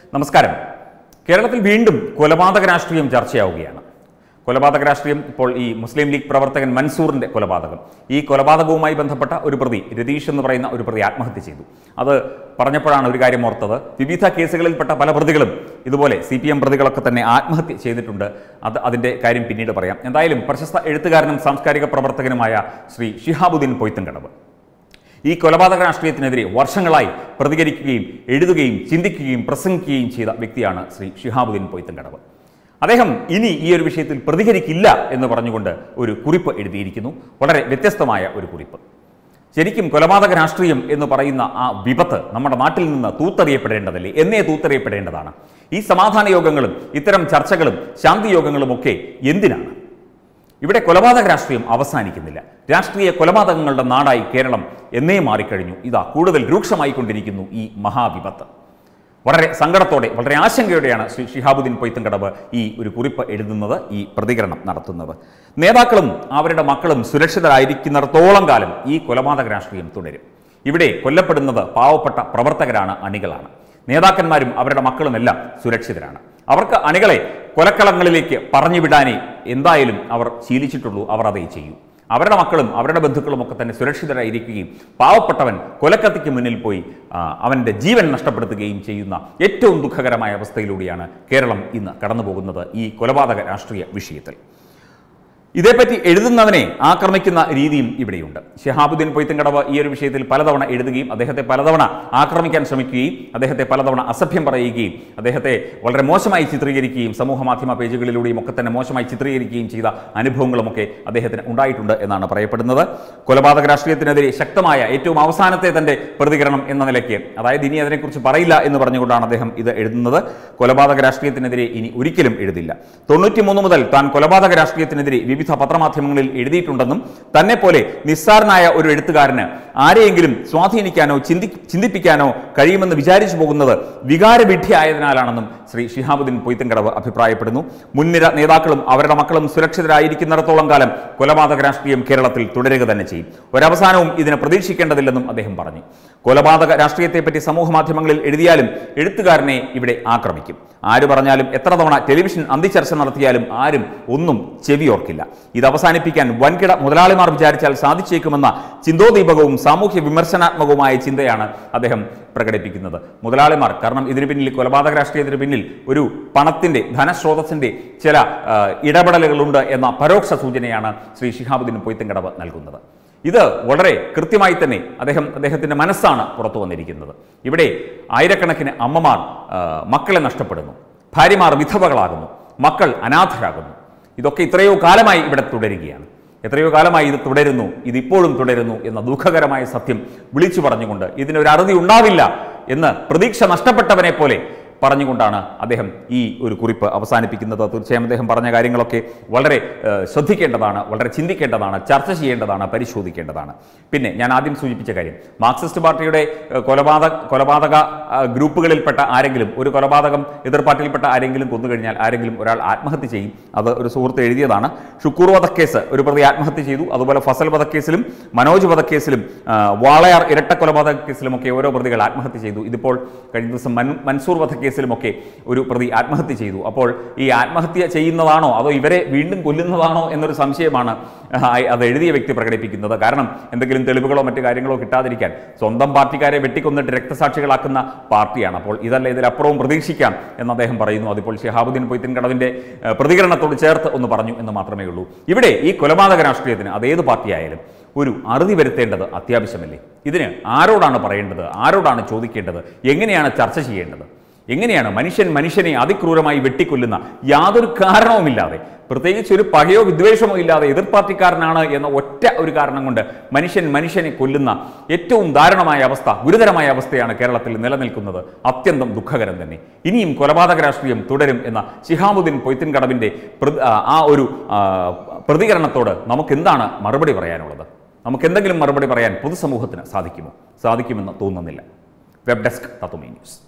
നമസ്കാരം കേരളത്തിൽ വീണ്ടും കൊലപാതക രാഷ്ട്രീയം ചർച്ചയാവുകയാണ് കൊലപാതക രാഷ്ട്രീയം ഇപ്പോൾ ഈ മുസ്ലിം ലീഗ് പ്രവർത്തകൻ മൻസൂറിന്റെ കൊലപാതകം ഈ കൊലപാതകവുമായി ബന്ധപ്പെട്ട ഒരു പ്രതി രതീഷ് എന്ന് പറയുന്ന ഒരു പ്രതി ആത്മഹത്യ ചെയ്തു അത് പറഞ്ഞപ്പോഴാണ് ഒരു കാര്യം ഓർത്തത് വിവിധ കേസുകളിൽപ്പെട്ട പല പ്രതികളും ഇതുപോലെ സി പി എം പ്രതികളൊക്കെ തന്നെ ആത്മഹത്യ ചെയ്തിട്ടുണ്ട് അത് അതിൻ്റെ കാര്യം പിന്നീട് പറയാം എന്തായാലും പ്രശസ്ത എഴുത്തുകാരനും സാംസ്കാരിക പ്രവർത്തകനുമായ ശ്രീ ഷിഹാബുദ്ദീൻ പൊയ്ത്തൻകടവ് ഈ കൊലപാതക രാഷ്ട്രീയത്തിനെതിരെ വർഷങ്ങളായി പ്രതികരിക്കുകയും എഴുതുകയും ചിന്തിക്കുകയും പ്രസംഗിക്കുകയും ചെയ്ത വ്യക്തിയാണ് ശ്രീ ഷിഹാബുദ്ദീൻ പൊയ്ത്തൻകടവ് അദ്ദേഹം ഇനി ഈ ഒരു വിഷയത്തിൽ പ്രതികരിക്കില്ല എന്ന് പറഞ്ഞുകൊണ്ട് ഒരു കുറിപ്പ് എഴുതിയിരിക്കുന്നു വളരെ വ്യത്യസ്തമായ ഒരു കുറിപ്പ് ശരിക്കും കൊലപാതക രാഷ്ട്രീയം എന്ന് പറയുന്ന ആ വിപത്ത് നമ്മുടെ നാട്ടിൽ നിന്ന് തൂത്തെറിയപ്പെടേണ്ടതല്ലേ എന്നേ തൂത്തെറിയപ്പെടേണ്ടതാണ് ഈ സമാധാന യോഗങ്ങളും ഇത്തരം ചർച്ചകളും ശാന്തി യോഗങ്ങളും ഒക്കെ എന്തിനാണ് ഇവിടെ കൊലപാതക രാഷ്ട്രീയം അവസാനിക്കുന്നില്ല രാഷ്ട്രീയ കൊലപാതകങ്ങളുടെ നാടായി കേരളം എന്നേ മാറിക്കഴിഞ്ഞു ഇതാ കൂടുതൽ രൂക്ഷമായിക്കൊണ്ടിരിക്കുന്നു ഈ മഹാവിപത്ത് വളരെ സങ്കടത്തോടെ വളരെ ആശങ്കയോടെയാണ് ശ്രീ ഷിഹാബുദ്ദീൻ പൊയ്ത്തങ്കടവ് ഈ ഒരു കുറിപ്പ് എഴുതുന്നത് ഈ പ്രതികരണം നടത്തുന്നത് നേതാക്കളും അവരുടെ മക്കളും സുരക്ഷിതരായിരിക്കുന്നിടത്തോളം കാലം ഈ കൊലപാതക രാഷ്ട്രീയം തുടരും ഇവിടെ കൊല്ലപ്പെടുന്നത് പാവപ്പെട്ട പ്രവർത്തകരാണ് അണികളാണ് നേതാക്കന്മാരും അവരുടെ മക്കളുമെല്ലാം സുരക്ഷിതരാണ് അവർക്ക് അണികളെ കൊലക്കളങ്ങളിലേക്ക് പറഞ്ഞുവിടാനേ എന്തായാലും അവർ ശീലിച്ചിട്ടുള്ളൂ അവർ അതേ ചെയ്യൂ അവരുടെ മക്കളും അവരുടെ ബന്ധുക്കളും ഒക്കെ തന്നെ സുരക്ഷിതരായിരിക്കുകയും പാവപ്പെട്ടവൻ കൊലക്കത്തിക്ക് മുന്നിൽ പോയി ആ, അവൻ്റെ ജീവൻ നഷ്ടപ്പെടുത്തുകയും ചെയ്യുന്ന ഏറ്റവും ദുഃഖകരമായ അവസ്ഥയിലൂടെയാണ് കേരളം ഇന്ന് കടന്നു പോകുന്നത് ഈ കൊലപാതക രാഷ്ട്രീയ വിഷയത്തിൽ ഇതേപ്പറ്റി എഴുതുന്നവനെ ആക്രമിക്കുന്ന രീതിയും ഇവിടെയുണ്ട് ഷഹാബുദ്ദീൻ പൊയ്ത്തങ്കടവ് ഈ ഒരു വിഷയത്തിൽ പലതവണ എഴുതുകയും അദ്ദേഹത്തെ പലതവണ ആക്രമിക്കാൻ ശ്രമിക്കുകയും അദ്ദേഹത്തെ പലതവണ അസഭ്യം പറയുകയും അദ്ദേഹത്തെ വളരെ മോശമായി ചിത്രീകരിക്കുകയും സമൂഹ മാധ്യമ പേജുകളിലൂടെയും ഒക്കെ തന്നെ മോശമായി ചിത്രീകരിക്കുകയും ചെയ്ത അനുഭവങ്ങളുമൊക്കെ അദ്ദേഹത്തിന് ഉണ്ടായിട്ടുണ്ട് എന്നാണ് പറയപ്പെടുന്നത് കൊലപാതക രാഷ്ട്രീയത്തിനെതിരെ ശക്തമായ ഏറ്റവും അവസാനത്തെ തന്റെ പ്രതികരണം എന്ന നിലയ്ക്ക് അതായത് ഇനി അതിനെക്കുറിച്ച് പറയില്ല എന്ന് പറഞ്ഞുകൊണ്ടാണ് അദ്ദേഹം ഇത് എഴുതുന്നത് കൊലപാതക രാഷ്ട്രീയത്തിനെതിരെ ഇനി ഒരിക്കലും എഴുതില്ല തൊണ്ണൂറ്റിമൂന്ന് മുതൽ താൻ കൊലപാതക രാഷ്ട്രീയത്തിനെതിരെ വിവിധ പത്രമാധ്യമങ്ങളിൽ എഴുതിയിട്ടുണ്ടെന്നും തന്നെ പോലെ നിസ്സാരനായ ഒരു എഴുത്തുകാരന് ആരെയെങ്കിലും സ്വാധീനിക്കാനോ ചിന്തി ചിന്തിപ്പിക്കാനോ കഴിയുമെന്ന് വിചാരിച്ചു പോകുന്നത് വികാരവിഡ്ഢിയായതിനാലാണെന്നും ശ്രീ ഷിഹാബുദ്ദീൻ പൊയ്ത്തങ്കടവ് അഭിപ്രായപ്പെടുന്നു മുൻനിര നേതാക്കളും അവരുടെ മക്കളും സുരക്ഷിതരായിരിക്കുന്നിടത്തോളം കാലം കൊലപാതക രാഷ്ട്രീയം കേരളത്തിൽ തുടരുക തന്നെ ചെയ്യും ഒരവസാനവും ഇതിനെ പ്രതീക്ഷിക്കേണ്ടതില്ലെന്നും അദ്ദേഹം പറഞ്ഞു കൊലപാതക രാഷ്ട്രീയത്തെപ്പറ്റി സമൂഹ മാധ്യമങ്ങളിൽ എഴുതിയാലും എഴുത്തുകാരനെ ഇവിടെ ആക്രമിക്കും ആര് പറഞ്ഞാലും എത്ര തവണ ടെലിവിഷൻ അന്തിച്ചർച്ച നടത്തിയാലും ആരും ഒന്നും ചെവിയോർക്കില്ല ഇത് അവസാനിപ്പിക്കാൻ വൻകിട മുതലാളിമാർ വിചാരിച്ചാൽ സാധിച്ചേക്കുമെന്ന ചിന്തോദീപകവും സാമൂഹ്യ വിമർശനാത്മകവുമായ ചിന്തയാണ് അദ്ദേഹം പ്രകടിപ്പിക്കുന്നത് മുതലാളിമാർ കാരണം ഇതിന് പിന്നിൽ കൊലപാതക രാഷ്ട്രീയത്തിന് പിന്നിൽ ഒരു പണത്തിന്റെ ധനസ്രോതസ്സിന്റെ ചില ആ, ഇടപെടലുകളുണ്ട് എന്ന പരോക്ഷ സൂചനയാണ് ശ്രീ ഷിഹാബുദ്ദീൻ പൊയ്ത്തങ്കടവ് നൽകുന്നത് ഇത് വളരെ കൃത്യമായി തന്നെ അദ്ദേഹം അദ്ദേഹത്തിൻ്റെ മനസ്സാണ് പുറത്തു വന്നിരിക്കുന്നത് ഇവിടെ ആയിരക്കണക്കിന് അമ്മമാർ ആ, മക്കളെ നഷ്ടപ്പെടുന്നു ഭാര്യമാർ വിധവകളാകുന്നു മക്കൾ അനാഥരാകുന്നു ഇതൊക്കെ എത്രയോ കാലമായി ഇവിടെ തുടരുകയാണ് എത്രയോ കാലമായി ഇത് തുടരുന്നു ഇതിപ്പോഴും തുടരുന്നു എന്ന ദുഃഖകരമായ സത്യം വിളിച്ചു പറഞ്ഞുകൊണ്ട് ഇതിനൊരു അറുതി ഉണ്ടാവില്ല എന്ന് പ്രതീക്ഷ നഷ്ടപ്പെട്ടവനെ പോലെ പറഞ്ഞുകൊണ്ടാണ് അദ്ദേഹം ഈ ഒരു കുറിപ്പ് അവസാനിപ്പിക്കുന്നത് തീർച്ചയായും അദ്ദേഹം പറഞ്ഞ കാര്യങ്ങളൊക്കെ വളരെ ഏഹ്, ശ്രദ്ധിക്കേണ്ടതാണ് വളരെ ചിന്തിക്കേണ്ടതാണ് ചർച്ച ചെയ്യേണ്ടതാണ് പരിശോധിക്കേണ്ടതാണ് പിന്നെ ഞാൻ ആദ്യം സൂചിപ്പിച്ച കാര്യം മാർക്സിസ്റ്റ് പാർട്ടിയുടെ ഏഹ്, കൊലപാതക കൊലപാതക ആ, ഗ്രൂപ്പുകളിൽപ്പെട്ട ആരെങ്കിലും ഒരു കൊലപാതകം എതിർ പാർട്ടിയിൽപ്പെട്ട ആരെങ്കിലും കൊന്നുകഴിഞ്ഞാൽ ആരെങ്കിലും ഒരാൾ ആത്മഹത്യ ചെയ്യും അത് ഒരു സുഹൃത്ത് എഴുതിയതാണ് ഷുക്കൂർ വധക്കേസ് ഒരു പ്രതി ആത്മഹത്യ ചെയ്തു അതുപോലെ ഫസൽ വധക്കേസിലും മനോജ് വധക്കേസിലും ആ, വാളയാർ ഇരട്ട കൊലപാതക കേസിലുമൊക്കെ ഓരോ പ്രതികൾ ആത്മഹത്യ ചെയ്തു ഇതിപ്പോൾ കഴിഞ്ഞ ദിവസം മൻ മൻസൂർ വധക്കേസിലുമൊക്കെ ഒരു പ്രതി ആത്മഹത്യ ചെയ്തു അപ്പോൾ ഈ ആത്മഹത്യ ചെയ്യുന്നതാണോ അതോ ഇവരെ വീണ്ടും കൊല്ലുന്നതാണോ എന്നൊരു സംശയമാണ് ആ, അത് എഴുതിയ വ്യക്തി പ്രകടിപ്പിക്കുന്നത് കാരണം എന്തെങ്കിലും തെളിവുകളോ മറ്റു കാര്യങ്ങളോ കിട്ടാതിരിക്കാൻ സ്വന്തം പാർട്ടിക്കാരെ വെട്ടിക്കൊന്നിട്ട് രക്തസാക്ഷികളാക്കുന്ന പാർട്ടിയാണ് അപ്പോൾ ഇതല്ല ഇതിലപ്പുറവും പ്രതീക്ഷിക്കാം എന്ന് അദ്ദേഹം പറയുന്നു അതിപ്പോൾ ഷിഹാബുദ്ദീൻ പൊയ്ത്തിൻ കടവിന്റെ ഏഹ്, പ്രതികരണത്തോട് ചേർത്ത് ഒന്ന് പറഞ്ഞു എന്ന് മാത്രമേ ഉള്ളൂ ഇവിടെ ഈ കൊലപാതക രാഷ്ട്രീയത്തിന് അതേത് പാർട്ടിയായാലും ഒരു അറുതി വരുത്തേണ്ടത് അത്യാവശ്യമല്ലേ ഇതിന് ആരോടാണ് പറയേണ്ടത് ആരോടാണ് ചോദിക്കേണ്ടത് എങ്ങനെയാണ് ചർച്ച ചെയ്യേണ്ടത് എങ്ങനെയാണ് മനുഷ്യൻ മനുഷ്യനെ അതിക്രൂരമായി വെട്ടിക്കൊല്ലുന്ന യാതൊരു കാരണവുമില്ലാതെ പ്രത്യേകിച്ച് ഒരു പകയോ വിദ്വേഷമോ ഇല്ലാതെ എതിർ പാർട്ടിക്കാരനാണ് എന്ന ഒറ്റ ഒരു കാരണം കൊണ്ട് മനുഷ്യൻ മനുഷ്യനെ കൊല്ലുന്ന ഏറ്റവും ദാരുണമായ അവസ്ഥ ഗുരുതരമായ അവസ്ഥയാണ് കേരളത്തിൽ നിലനിൽക്കുന്നത് അത്യന്തം ദുഃഖകരം തന്നെ ഇനിയും കൊലപാതക രാഷ്ട്രീയം തുടരും എന്ന ശിഹാബുദ്ദീൻ പൊയ്ത്തിൻകടവിൻ്റെ പ്ര- ആ, ആ ഒരു ആ, പ്രതികരണത്തോട് നമുക്ക് എന്താണ് മറുപടി പറയാനുള്ളത് നമുക്ക് എന്തെങ്കിലും മറുപടി പറയാൻ പൊതുസമൂഹത്തിന് സാധിക്കുമോ സാധിക്കുമെന്ന് തോന്നുന്നില്ല വെബ് ഡെസ്ക് തത്വമേ ന്യൂസ്